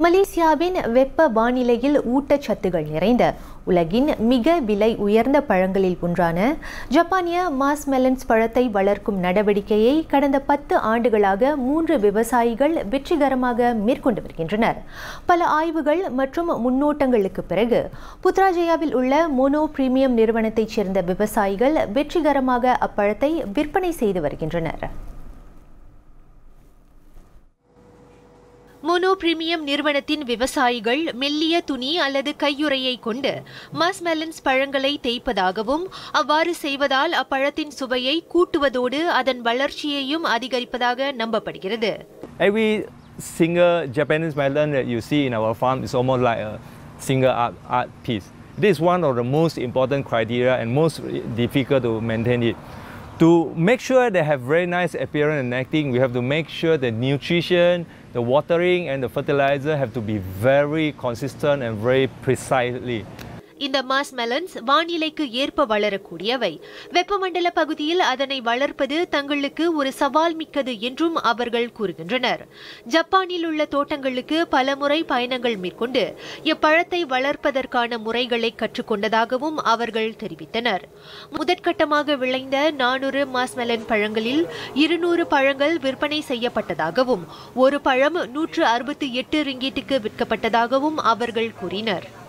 மலேசியாவின் வெப்ப வானிலையில் ஊட்டச்சத்துகள் நிறைந்த உலகின் மிக விலை உயர்ந்த பழங்களில் ஒன்றான ஜப்பானிய மாஸ் மெலன்ஸ் பழத்தை வளர்க்கும் நடவடிக்கையை கடந்த பத்து ஆண்டுகளாக மூன்று விவசாயிகள் வெற்றிகரமாக மேற்கொண்டு வருகின்றனர் பல ஆய்வுகள் மற்றும் முன்னோட்டங்களுக்கு பிறகு புத்ராஜயாவில் உள்ள மோனோ பிரீமியம் நிறுவனத்தைச் சேர்ந்த விவசாயிகள் வெற்றிகரமாக அப்பழத்தை விற்பனை செய்து வருகின்றனர் மோனோ பிரீமியம் நிறுவனத்தின் விவசாயிகள் மெல்லிய துணி அல்லது கையுறையை கொண்டு மஸ்மெலன்ஸ் பழங்களை தேய்ப்பதாகவும் அவ்வாறு செய்வதால் அப்பழத்தின் சுவையை கூட்டுவதோடு அதன் வளர்ச்சியையும் அதிகரிப்பதாக நம்பப்படுகிறது Every single Japanese melon that you see in our farm is almost like a single art, art piece. This is one of the most important criteria and most difficult to maintain it. To make sure they have very nice appearance and acting, we have to make sure the nutrition, the watering and the fertilizer have to be very consistent and very precisely. இந்த musk melons வானிலைக்கு ஏற்ப வளரக்கூடியவை வெப்பமண்டல பகுதியில் அதனை வளர்ப்பது தங்களுக்கு ஒரு சவால் மிக்கது என்றும் அவர்கள் கூறுகின்றனர் ஜப்பானில் உள்ள தோட்டங்களுக்கு பலமுறை பயணங்கள் மேற்கொண்டு இப்பழத்தை வளர்ப்பதற்கான முறைகளை கற்றுக்கொண்டதாகவும் அவர்கள் தெரிவித்தனர் முதற்கட்டமாக விளைந்த நானூறு மாஸ்மெலன் பழங்களில் இருநூறு பழங்கள் விற்பனை செய்யப்பட்டதாகவும் ஒரு பழம் நூற்று அறுபத்தி எட்டு ரிங்கீட்டுக்கு விற்கப்பட்டதாகவும் அவர்கள் கூறினர்